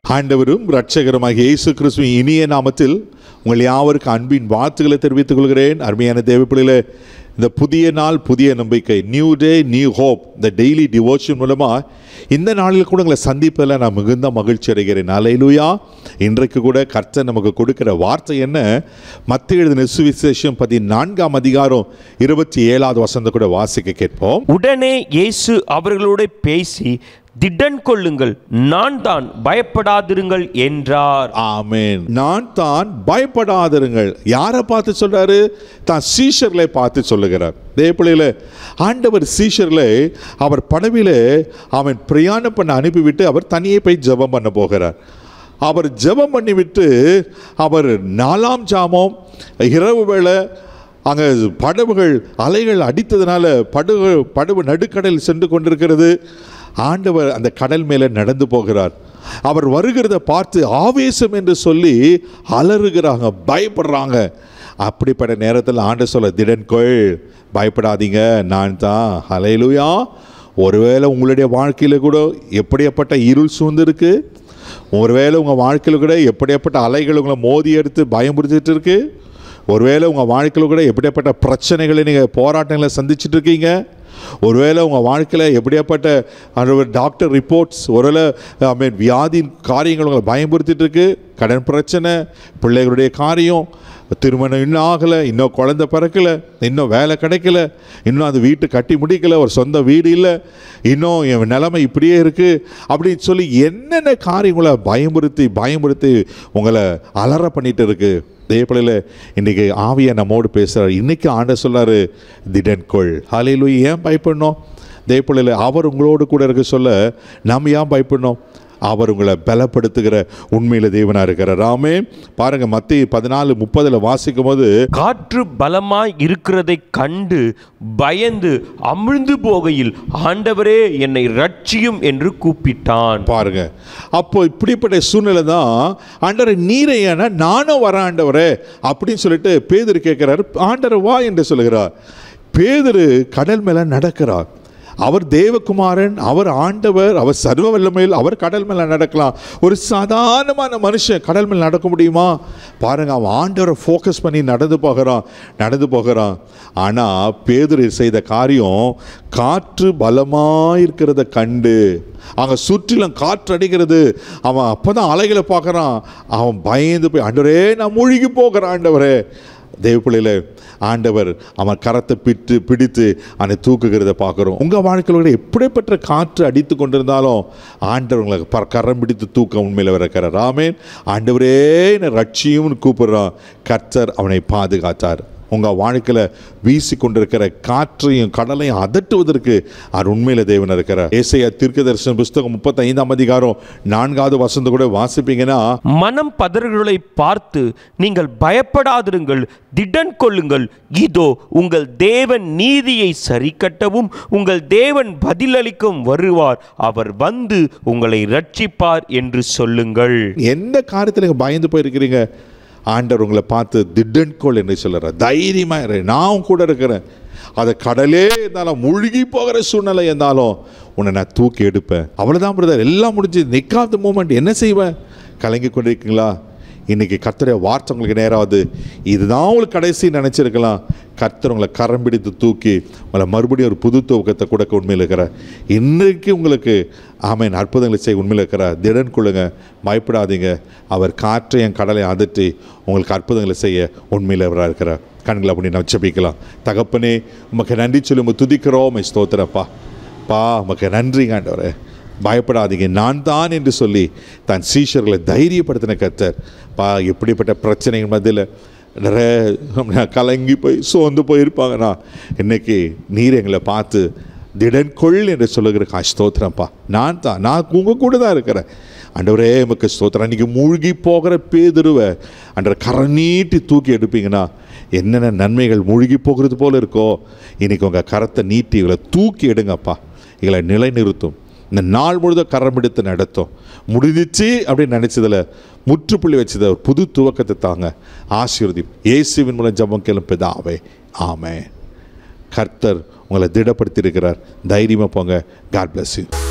ஆண்டவரும் இரட்சகருமாகிய இயேசு கிறிஸ்துவின் இனிய நாமத்தில் உங்கள் யாவருக்கு அன்பின் வாழ்த்துக்களை தெரிவித்துக் கொள்கிறேன் அருமையான தேவப்பிள்ளையில இந்த புதிய நாள் புதிய நம்பிக்கை நியூ டே நியூ ஹோப் இந்த டெய்லி டிவோஷன் மூலமாக இந்த நாளில் கூட உங்களை சந்திப்பதில் நான் மிகுந்த மகிழ்ச்சி அடைகிறேன் அலையிலுயா இன்றைக்கு கூட கர்த்தர் நமக்கு கொடுக்கிற வார்த்தை என்ன மத்திய எழுதின சுவிசேஷம் பதினான்காம் அதிகாரம் இருபத்தி ஏழாவது வசந்த கூட வாசிக்க கேட்போம் உடனே இயேசு அவர்களோட பேசி திடன் கொள்ளுங்கள் நான் தான் பயப்படாதிருங்கள் என்றார் ஆமென் நான் தான் பயப்படாதிருங்கள் யாரை பார்த்து சொல்றாரு தான் சீஷர்களை பார்த்து சொல்லுகிறார் தேவப்பிள்ளையில ஆண்டவர் சீஷர்களை அவர் படவிலே அவன் பிரயாணம் பண்ண அனுப்பிவிட்டு அவர் தனியே போய் ஜெபம் பண்ண போகிறார் அவர் ஜெபம் பண்ணிவிட்டு அவர் நாலாம் ஜாமம் இரவு வேளை அங்கே படவுகள் அலைகள் அடித்ததுனால படகு படவு நடுக்கடல் சென்று கொண்டிருக்கிறது ஆண்டவர் அந்த கடல் மேலே நடந்து போகிறார் அவர் வருகிறத பார்த்து ஆவேசம் என்று சொல்லி அலறுகிறாங்க பயப்படுறாங்க அப்படிப்பட்ட நேரத்தில் ஆண்டு சொல்ல திடன்கொள் பயப்படாதீங்க நான் தான் அலையிலுயா ஒருவேளை உங்களுடைய வாழ்க்கையில் கூட எப்படியாப்பட்ட இருள் சூழ்ந்திருக்கு ஒருவேளை உங்கள் வாழ்க்கையில் கூட எப்படியாப்பட்ட அலைகள் உங்களை மோதி எடுத்து பயமுறுத்திட்டு இருக்கு ஒருவேளை உங்கள் வாழ்க்கையில் கூட எப்படியாப்பட்ட பிரச்சனைகளை நீங்கள் போராட்டங்களை சந்திச்சுட்டு இருக்கீங்க ஒருவேளை உங்கள் வாழ்க்கையில் எப்படியாப்பட்ட அந்த ஒரு டாக்டர் ரிப்போர்ட்ஸ் ஒருவேளை ஐ மீன் வியாதியின் காரியங்கள் உங்களை பயமுறுத்திட்டு இருக்கு கடன் பிரச்சனை பிள்ளைகளுடைய காரியம் திருமணம் இன்னும் ஆகலை இன்னும் குழந்தை பிறக்கல இன்னும் வேலை கிடைக்கல இன்னும் அந்த வீட்டு கட்டி முடிக்கல ஒரு சொந்த வீடு இல்லை இன்னும் என் நிலைமை இப்படியே இருக்குது அப்படின்னு சொல்லி என்னென்ன காரியங்களை பயமுறுத்தி பயமுறுத்தி உங்களை அலற பண்ணிட்டு இருக்கு தேவப்பிள்ளையில் இன்றைக்கி ஆவியை நம்மோடு பேசுகிறார் இன்றைக்கி ஆண்ட சொல்லாரு திடன்கொள் ஹலையிலு ஏன் பயப்படணும் தேவப்பிள்ளையில் அவர் உங்களோடு கூட இருக்க சொல்ல நம்ம ஏன் பயப்படணும் அவர் உங்களை பலப்படுத்துகிற உண்மையில் தேவனாக இருக்கிறார் ராமே பாருங்க மத்திய பதினாலு முப்பதில் வாசிக்கும் போது காற்று பலமாய் இருக்கிறதை கண்டு பயந்து அமிழ்ந்து போகையில் ஆண்டவரே என்னை ரட்சியும் என்று கூப்பிட்டான் பாருங்க அப்போ இப்படிப்பட்ட சூழ்நிலை தான் ஆண்டவரை நீரை ஏன்னா நானும் வரேன் ஆண்டவரே அப்படின்னு சொல்லிட்டு பேதர் கேட்கிறார் ஆண்டவர் வா என்று சொல்லுகிறார் பேதர் கடல் மேலே நடக்கிறார் அவர் தேவகுமாரன் அவர் ஆண்டவர் அவர் சர்வ வல்லமையில் அவர் கடல் மேலே நடக்கலாம் ஒரு சாதாரணமான மனுஷன் கடல் மேல் நடக்க முடியுமா பாருங்க அவன் ஆண்டவரை ஃபோக்கஸ் பண்ணி நடந்து போகிறான் நடந்து போகிறான் ஆனால் பேதுரு செய்த காரியம் காற்று பலமாக இருக்கிறத கண்டு அங்கே சுற்றிலும் காற்று அடிக்கிறது அவன் அப்போ தான் அலைகளை பார்க்குறான் அவன் பயந்து போய் ஆண்டவரே நான் மூழ்கி போகிறேன் ஆண்டவரே தேவப்பிள்ளையில் ஆண்டவர் அவன் கரத்தை பிட்டு பிடித்து அவனை தூக்குகிறத பார்க்குறோம் உங்கள் வாழ்க்கையில் கூட எப்படிப்பட்ட காற்று அடித்து கொண்டிருந்தாலும் ஆண்டவர் உங்களை ப கரம் பிடித்து தூக்க உண்மையில் இருக்கிறார் ராமேன் ஆண்டவரே என்னை ரட்சியும்னு கூப்பிடுறான் கர்த்தர் அவனை பாதுகாத்தார் உங்கள் வாழ்க்கையில் வீசி கொண்டிருக்கிற காற்றையும் கடலையும் அதட்டுவதற்கு அவர் உண்மையில் தேவன் இருக்கிறார் ஏசையா தீர்க்க தரிசன புஸ்தகம் முப்பத்தைந்தாம் அதிகாரம் நான்காவது வசந்த கூட வாசிப்பீங்கன்னா மனம் பதறுகளை பார்த்து நீங்கள் பயப்படாதிருங்கள் திடன் கொள்ளுங்கள் இதோ உங்கள் தேவன் நீதியை சரிக்கட்டவும் உங்கள் தேவன் பதிலளிக்கும் வருவார் அவர் வந்து உங்களை ரட்சிப்பார் என்று சொல்லுங்கள் எந்த காரியத்தில் நீங்கள் பயந்து போயிருக்கிறீங்க ஆண்டவர் உங்களை பார்த்து திடன்கோள் என்று சொல்லுற தைரியமாக இரு நான் உன் கூட இருக்கிறேன் அதை கடலே இருந்தாலும் மூழ்கி போகிற சூழ்நிலை இருந்தாலும் உன்னை நான் தூக்கி எடுப்பேன் அவ்வளோதான் பிரதர் எல்லாம் முடிஞ்சு நிற்காத மூமெண்ட் என்ன செய்வேன் கலங்கி கொண்டிருக்கீங்களா இன்றைக்கி கர்த்தருடைய வார்த்தை உங்களுக்கு நேராவது இதுதான் உங்களுக்கு கடைசி நினச்சிருக்கலாம் கர்த்தர் உங்களை கரம் பிடித்து தூக்கி உங்களை மறுபடியும் ஒரு புது துவக்கத்தை கொடுக்க உண்மையில் இருக்கிறார் இன்றைக்கு உங்களுக்கு ஆமேன் அற்புதங்களை செய்ய உண்மையில் இருக்கிறார் திடன் கொள்ளுங்க பயப்படாதீங்க அவர் காற்றையும் கடலை அதட்டி உங்களுக்கு அற்புதங்களை செய்ய உண்மையில் அவராக இருக்கிறார் கண்களை அப்படி நான் உச்சபிக்கலாம் தகப்பனே உமக்கு நன்றி சொல்லி உங்க துதிக்கிறோம் உம்மை ஸ்தோத்திரப்பா பா உமக்கு நன்றிங்க ஆண்டவரே பயப்படாதீங்க நான் தான் என்று சொல்லி தன் சீஷர்களை தைரியப்படுத்தின கத்தர் பா எப்படிப்பட்ட பிரச்சனைகள் மத்தியில் நிறைய கலங்கி போய் சோர்ந்து போயிருப்பாங்கண்ணா இன்னைக்கு நீர் எங்களை பார்த்து திடன்கொள் என்று சொல்லுகிற காஷ் ஸ்தோத்திரம்ப்பா நான் தான் நான் உங்கள் கூட தான் இருக்கிறேன் ஆண்டவரே எமக்கு ஸ்தோத்திரம் அன்றைக்கி மூழ்கி போகிற பேதுருவை அன்ற கரை நீட்டி தூக்கி எடுப்பீங்கன்னா என்னென்ன நன்மைகள் மூழ்கி போகிறது போல இருக்கோ இன்னைக்கு உங்கள் கரத்தை நீட்டி இவளை தூக்கி எடுங்கப்பா இவளை நிலைநிறுத்தும் இந்த நாள் முழுதும் கரம் எடுத்து நடத்தும் முடிஞ்சிச்சு அப்படின்னு நினச்சதில் முற்றுப்புள்ளி வச்சதை ஒரு புது துவக்கத்தை தாங்க ஆசீர்வதி இயேசுவின் மூலம் ஜபம் கேளும் பிதாவே ஆமே கர்த்தர் உங்களை திடப்படுத்தி இருக்கிறார் தைரியமாக போங்க காட் bless you